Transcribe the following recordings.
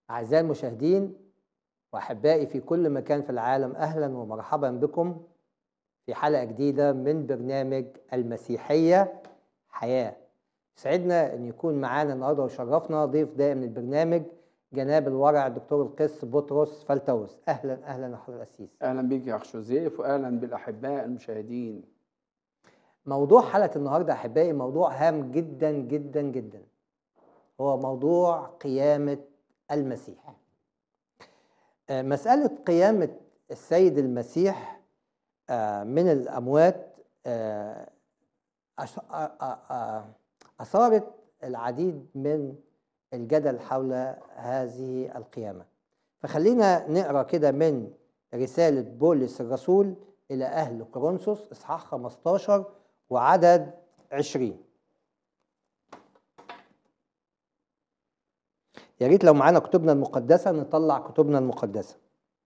أعزائي المشاهدين وأحبائي في كل مكان في العالم أهلا ومرحبا بكم في حلقة جديدة من برنامج المسيحية حياة سعدنا أن يكون معانا النهاردة وشرفنا ضيف دائم للبرنامج جناب الورع الدكتور القس بطرس فلتوس أهلا أهلا يا حضرة الأسيس اهلا بيك يا اخ جوزيف واهلا بالاحباء المشاهدين موضوع حلقة النهاردة أحبائي موضوع هام جدا جدا جدا هو موضوع قيامة المسيح آه، مسألة قيامة السيد المسيح آه، من الأموات آه، أش- آه، آه، آه، أثارت العديد من الجدل حول هذه القيامة فخلينا نقرأ كده من رسالة بولس الرسول إلى أهل كورنثوس إصحاح 15 وعدد 20 يا ريت لو معانا كتبنا المقدسة نطلع كتبنا المقدسة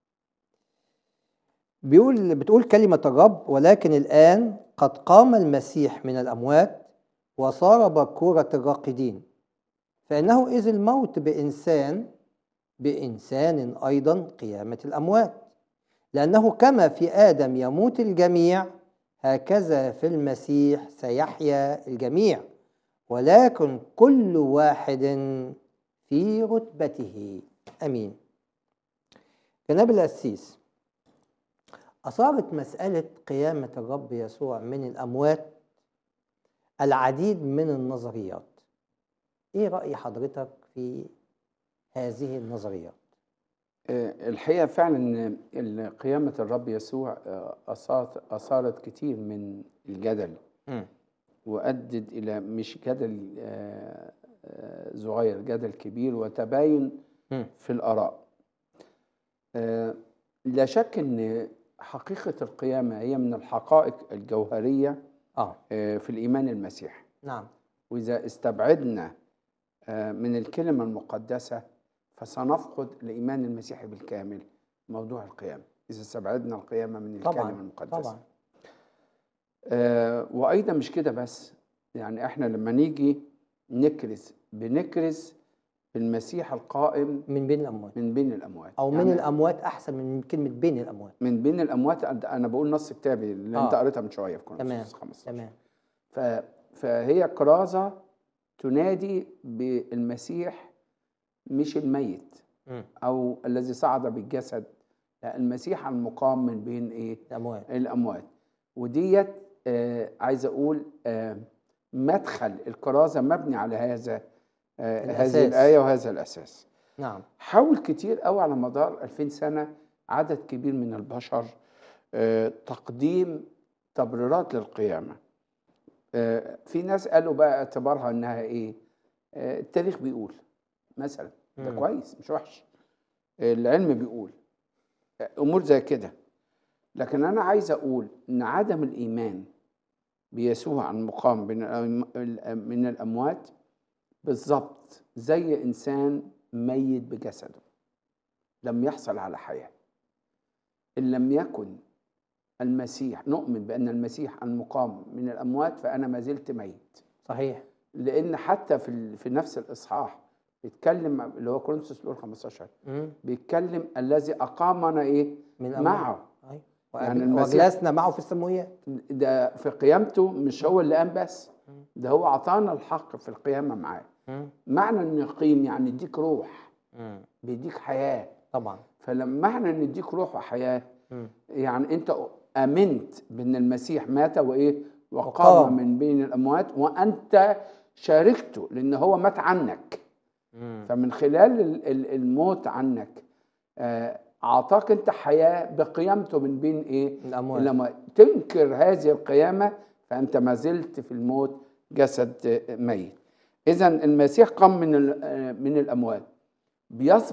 بيقول بتقول كلمة الرب ولكن الآن قد قام المسيح من الأموات وصار بكورة الراقدين فإنه إذ الموت بإنسان بإنسان أيضا قيامة الأموات لأنه كما في آدم يموت الجميع هكذا في المسيح سيحيا الجميع ولكن كل واحد في رتبته امين جناب القسيس اثارت مساله قيامه الرب يسوع من الاموات العديد من النظريات ايه راي حضرتك في هذه النظريات آه، الحقيقه فعلا ان قيامه الرب يسوع آه، اثارت اثارت كتير من الجدل وادت الى مش جدل آه، آه، صغير جدل كبير وتباين مم. في الاراء آه، لا شك ان حقيقه القيامه هي من الحقائق الجوهريه اه آه، في الايمان المسيحي نعم وإذا استبعدنا آه، من الكلمة المقدسة فسنفقد الإيمان المسيحي بالكامل موضوع القيامة إذا استبعدنا القيامة من الكلمة طبعا المقدسة طبعا آه، وأيضا مش كده بس يعني إحنا لما نيجي نكرز بنكرز بالمسيح القائم من بين الاموات من بين الأموات او من يعني الاموات احسن من كلمه بين الاموات من بين الأموات أنا بقول نص كتابي اللي أنت آه. قريتها من شوية في تمام كورنثوس 15 تمام ف- فهي كرازة تنادي بالمسيح مش الميت مم. أو الذي صعد بالجسد لا المسيح المقام من بين إيه الاموات الأموات وديت آه عايز أقول آه مدخل الكرازة مبني على هذا آه الأساس. هذه الآية وهذا الأساس نعم حاول كتير قوي على مدار 2000 سنة عدد كبير من البشر آه، تقديم تبريرات للقيامة آه، في ناس قالوا بقى اعتبارها انها ايه آه، التاريخ بيقول مثلا ده مم. كويس مش وحش آه، العلم بيقول آه، امور زي كده لكن انا عايز اقول ان عدم الايمان بيسوع المقام من الأم- من الاموات بالظبط زي انسان ميت بجسده لم يحصل على حياه ان لم يكن المسيح نؤمن بان المسيح المقام من الاموات فانا ما زلت ميت صحيح لان حتى في ال- في نفس الاصحاح بيتكلم اللي هو كورنثوس الاولى 15 مم. بيتكلم الذي اقامنا ايه من الأموات. معه أيوة. يعني وأجل- المسيح- وجلسنا معه في السماويات ده في قيامته مش هو اللي قام بس مم. ده هو اعطانا الحق في القيامه معاه مم. معنى انه يقيم يعني يديك روح مم. بيديك حياه طبعا فلما معنى ان يديك روح وحياه مم. يعني انت امنت بان المسيح مات وايه وقام. وقام من بين الاموات وانت شاركته لان هو مات عنك مم. فمن خلال ال- ال- الموت عنك آه، اعطاك انت حياه بقيامته من بين ايه الأموات لما تنكر هذه القيامه فانت ما زلت في الموت جسد آه، ميت اذا المسيح قام من ال- آه، من الاموات بيصبح